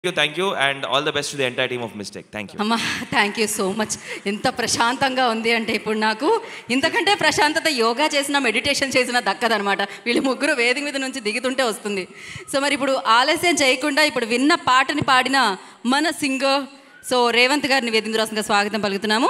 you, thank you, and all the best to the entire team of Mistake. Thank you. అమ్మా thank you so much ఎంత ప్రశాంతంగా ఉంది అంటే ఇప్పుడు నాకు ఇంతకంటే ప్రశాంతత యోగా చేసిన మెడిటేషన్ చేసిన దక్కదనమాట వీళ్ళు ముగ్గురు వేదిక మీద నుంచి దిగుతుంటే వస్తుంది సో మరి ఇప్పుడు ఆలస్యం చేయకుండా ఇప్పుడు విన్న పాటని పాడిన మన సింగర్ సో రేవంత్ గారిని వేదింద్రాసంగా స్వాగతం పలుకుతున్నాము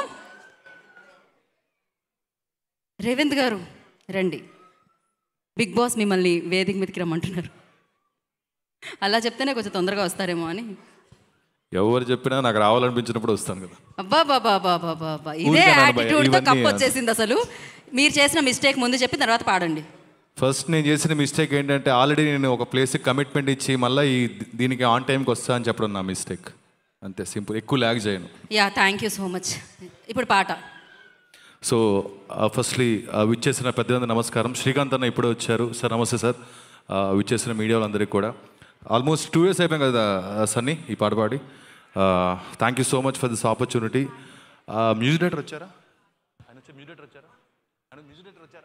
రేవంత్ గారు రండి బిగ్ బాస్ మిమ్మల్ని వేదిక మీదకి రమ్మంటున్నారు అలా చెప్తేనే కొంచెం తొందరగా వస్తారేమో అని ఎవరు చెప్పినా నాకు రావాలనిపించినప్పుడు వస్తాను కదా అబ్బా బాబా బాబా బాబా ఇదే ఊరికే నాన్న భయ, యాటిట్యూడ్తో ఇవన్నీ కప్ వచ్చేసింది అసలు మీరు చేసిన మిస్టేక్ ముందు చెప్పి తర్వాత పాడండి ఫస్ట్ నేను చేసిన మిస్టేక్ ఏంటంటే ఆల్రెడీ నేను ఒక ప్లేస్కి కమిట్మెంట్ ఇచ్చి మళ్ళీ ఈ దీనికి ఆన్ టైంకి వస్తా అని చెప్పడం నా మిస్టేక్ అంతే సింపుల్ ఎక్కువ ల్యాగ్ చేయను yeah thank you so much ఇప్పుడు పాట సో ఫస్ట్లీ విచ్చేసిన పెద్ద నమస్కారం శ్రీకాంత్ అన్న ఇప్పుడే వచ్చారు సార్ నమస్తే సార్ విచ్చేసిన మీడియా వాళ్ళందరికీ కూడా ఆల్మోస్ట్ టూ ఇయర్స్ అయిపోయాం కదా uh, సన్నీ ఈ పాట పాడి thank you so much for this opportunity music director వచ్చారా ఆయన వచ్చి మ్యూజిక్ డైరెక్టర్ వచ్చారా ఆయన మ్యూజిక్ డైరెక్టర్ వచ్చారా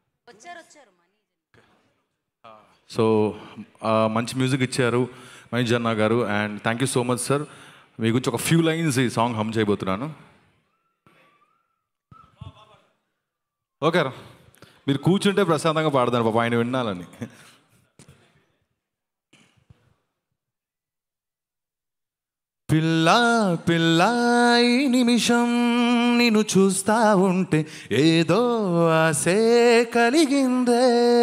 సో మంచి మ్యూజిక్ ఇచ్చారు మహేష్ జన్నా గారు and thank you so much sir మీ గురించి ఒక ఫ్యూ లైన్స్ ఈ సాంగ్ హమ్ చేయబోతున్నాను ఓకే రా మీరు కూర్చుంటే ప్రశాంతంగా పాడదాను పాప ఆయన వినాలని పిల్ల పిల్ల ఈ నిమిషం నిన్ను చూస్తా ఉంటే ఏదో ఆసే కలిగిందే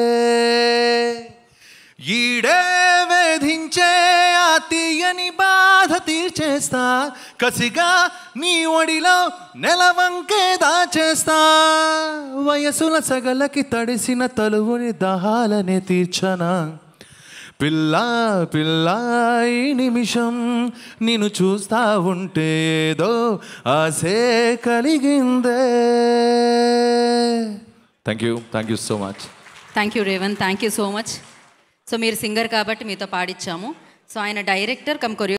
ఈడే వేధించే ఆ తీయని బాధ తీర్చేస్తా కసిగా నీ ఒడిలో నెలవంకే దాచేస్తా వయసుల సగలకి తడిసిన తలువుని దహాలనే తీర్చనా పిల్ల పిల్ల ఈ నిమిషం నిన్ను చూస్తా ఉంటే ఏదో ఆసే కలిగిందే thank you thank you so much thank you Revan thank you so much so మీరు సింగర్ కాబట్టి మీతో పాడిచ్చాము సో ఆయన డైరెక్టర్ కమ్ కొరియో